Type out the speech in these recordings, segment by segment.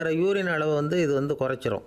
urine அளவு வந்து இது வந்து குறைச்சிரும்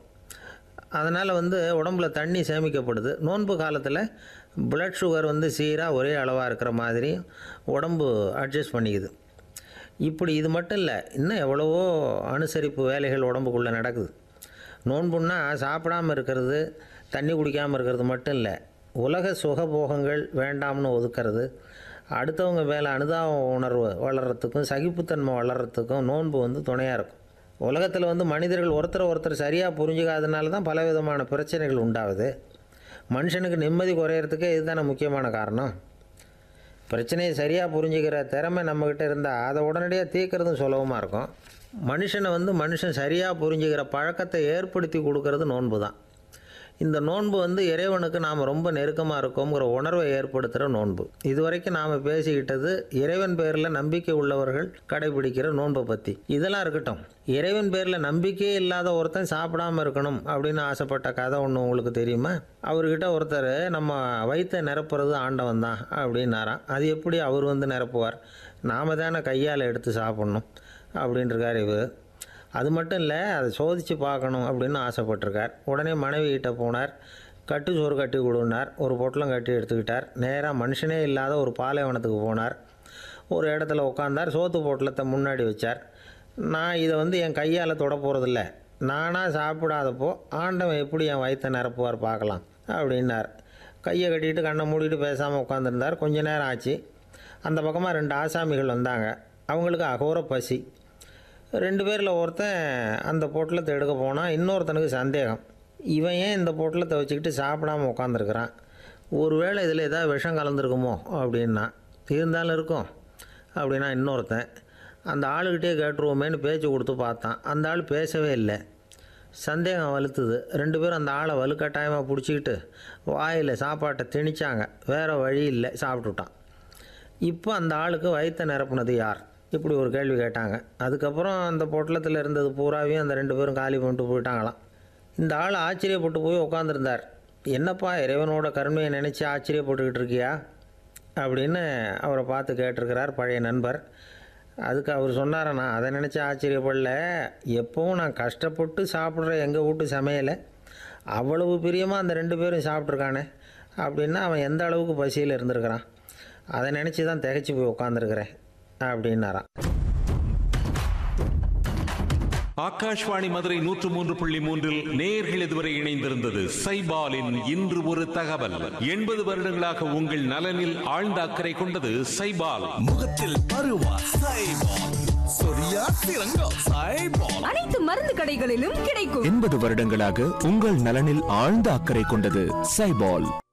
அதனால் வந்து உடம்புல தண்ணி சேமிக்கப்படுது நோன்பு காலத்தில் பிளட் சுகர் வந்து சீராக ஒரே அளவாக இருக்கிற மாதிரி உடம்பு அட்ஜஸ்ட் பண்ணிக்குது இப்படி இது மட்டும் இல்லை இன்னும் எவ்வளவோ அனுசரிப்பு வேலைகள் உடம்புக்குள்ளே நடக்குது நோன்புன்னா சாப்பிடாமல் இருக்கிறது தண்ணி குடிக்காமல் இருக்கிறது மட்டும் இல்லை உலக சுகபோகங்கள் வேண்டாம்னு ஒதுக்கிறது அடுத்தவங்க மேலே அனுதாப உணர்வு வளர்கிறதுக்கும் சகிப்புத்தன்மை வளர்கிறதுக்கும் நோன்பு வந்து துணையாக இருக்கும் உலகத்தில் வந்து மனிதர்கள் ஒருத்தர் ஒருத்தர் சரியாக புரிஞ்சுக்காதனால தான் பலவிதமான பிரச்சனைகள் உண்டாகுது மனுஷனுக்கு நிம்மதி குறையிறதுக்கே இதுதானே முக்கியமான காரணம் பிரச்சனையை சரியாக புரிஞ்சுக்கிற திறமை நம்மக்கிட்ட இருந்தால் அதை உடனடியாக தீர்க்கறதும் சுலபமாக இருக்கும் மனுஷனை வந்து மனுஷன் சரியாக புரிஞ்சுக்கிற பழக்கத்தை ஏற்படுத்தி கொடுக்கறது நோன்பு தான் இந்த நோன்பு வந்து இறைவனுக்கு நாம் ரொம்ப நெருக்கமாக இருக்கோங்கிற உணர்வை ஏற்படுத்துகிற நோன்பு இதுவரைக்கும் நாம் பேசிக்கிட்டது இறைவன் பேரில் நம்பிக்கை உள்ளவர்கள் கடைபிடிக்கிற நோன்பை பற்றி இதெல்லாம் இருக்கட்டும் இறைவன் பேரில் நம்பிக்கையே இல்லாத ஒருத்தன் சாப்பிடாம இருக்கணும் அப்படின்னு ஆசைப்பட்ட கதை ஒன்று உங்களுக்கு தெரியுமா அவர்கிட்ட ஒருத்தர் நம்ம வயிற்றை நிரப்புறது ஆண்டவன் தான் அப்படின்னாராம் அது எப்படி அவர் வந்து நிரப்புவார் நாம தானே கையால் எடுத்து சாப்பிட்ணும் அப்படின்ட்டுருக்கார் இவர் அது மட்டும் இல்லை அதை சோதித்து பார்க்கணும் அப்படின்னு ஆசைப்பட்டிருக்கார் உடனே மனைவி கிட்ட போனார் கட்டு சோறு கட்டி கொடுனார் ஒரு பொட்டலம் கட்டி எடுத்துக்கிட்டார் நேராக மனுஷனே இல்லாத ஒரு பாலைவனத்துக்கு போனார் ஒரு இடத்துல உட்காந்தார் சோத்து பொட்டலத்தை முன்னாடி வச்சார் நான் இதை வந்து என் கையால் தொட போகிறதில்ல நானாக சாப்பிடாதப்போ ஆண்டவன் எப்படி என் வயிற்றை நிரப்புவார் பார்க்கலாம் அப்படின்னார் கையை கட்டிட்டு கண்ணை மூடிட்டு பேசாமல் உட்காந்துருந்தார் கொஞ்ச நேரம் ஆச்சு அந்த பக்கமாக ரெண்டு ஆசாமிகள் வந்தாங்க அவங்களுக்கு அகோர பசி ரெண்டு பேரில் ஒருத்தன் அந்த பொட்டலத்தை எடுக்க போனால் இன்னொருத்தனுக்கு சந்தேகம் இவன் ஏன் இந்த பொட்டலத்தை வச்சுக்கிட்டு சாப்பிடாம உட்காந்துருக்குறான் ஒருவேளை இதில் ஏதாவது விஷம் கலந்துருக்குமோ அப்படின்னா இருந்தாலும் இருக்கும் அப்படின்னா இன்னொருத்தன் அந்த ஆளுகிட்டே கேட்டுருவோமேன்னு பேச்சு கொடுத்து பார்த்தான் அந்த ஆள் பேசவே இல்லை சந்தேகம் வலுத்துது ரெண்டு பேரும் அந்த ஆளை வலுக்கட்டாயமாக பிடிச்சிக்கிட்டு வாயில் சாப்பாட்டை திணிச்சாங்க வேறு வழி இல்லை சாப்பிட்டுட்டான் இப்போ அந்த ஆளுக்கு வயிற்றை நிரப்புனது யார் இப்படி ஒரு கேள்வி கேட்டாங்க அதுக்கப்புறம் அந்த பொட்டலத்தில் இருந்தது பூராவையும் அந்த ரெண்டு பேரும் காலி பண்ணிட்டு போயிட்டாங்களாம் இந்த ஆள் ஆச்சரியப்பட்டு போய் உட்காந்துருந்தார் என்னப்பா இறைவனோட கருணையை நினச்சி ஆச்சரியப்பட்டுக்கிட்டு இருக்கியா அப்படின்னு அவரை பார்த்து கேட்டிருக்கிறார் பழைய நண்பர் அதுக்கு அவர் சொன்னார நான் அதை நினச்சி ஆச்சரியப்படல எப்பவும் நான் கஷ்டப்பட்டு சாப்பிட்ற எங்கள் வீட்டு சமையலை அவ்வளவு பிரியமாக அந்த ரெண்டு பேரும் சாப்பிட்ருக்கானே அப்படின்னா அவன் எந்த அளவுக்கு பசியில் இருந்திருக்கிறான் அதை நினச்சி தான் திகைச்சு போய் உட்காந்துருக்கிறேன் அப்படின்னாராம் ஆகாஷ்வாணி மதுரை நூற்று மூன்று புள்ளி மூன்றில் நேர்கள் இதுவரை இணைந்திருந்தது சைபாலின் இன்று ஒரு தகவல் எண்பது வருடங்களாக உங்கள் நலனில் ஆழ்ந்த அக்கறை கொண்டது சைபால் முகத்தில் பருவா சைபால் சொரியா சிறங்கா சைபால் அனைத்து மருந்து கடைகளிலும் கிடைக்கும் எண்பது வருடங்களாக உங்கள் நலனில் ஆழ்ந்த அக்கறை கொண்டது சைபால்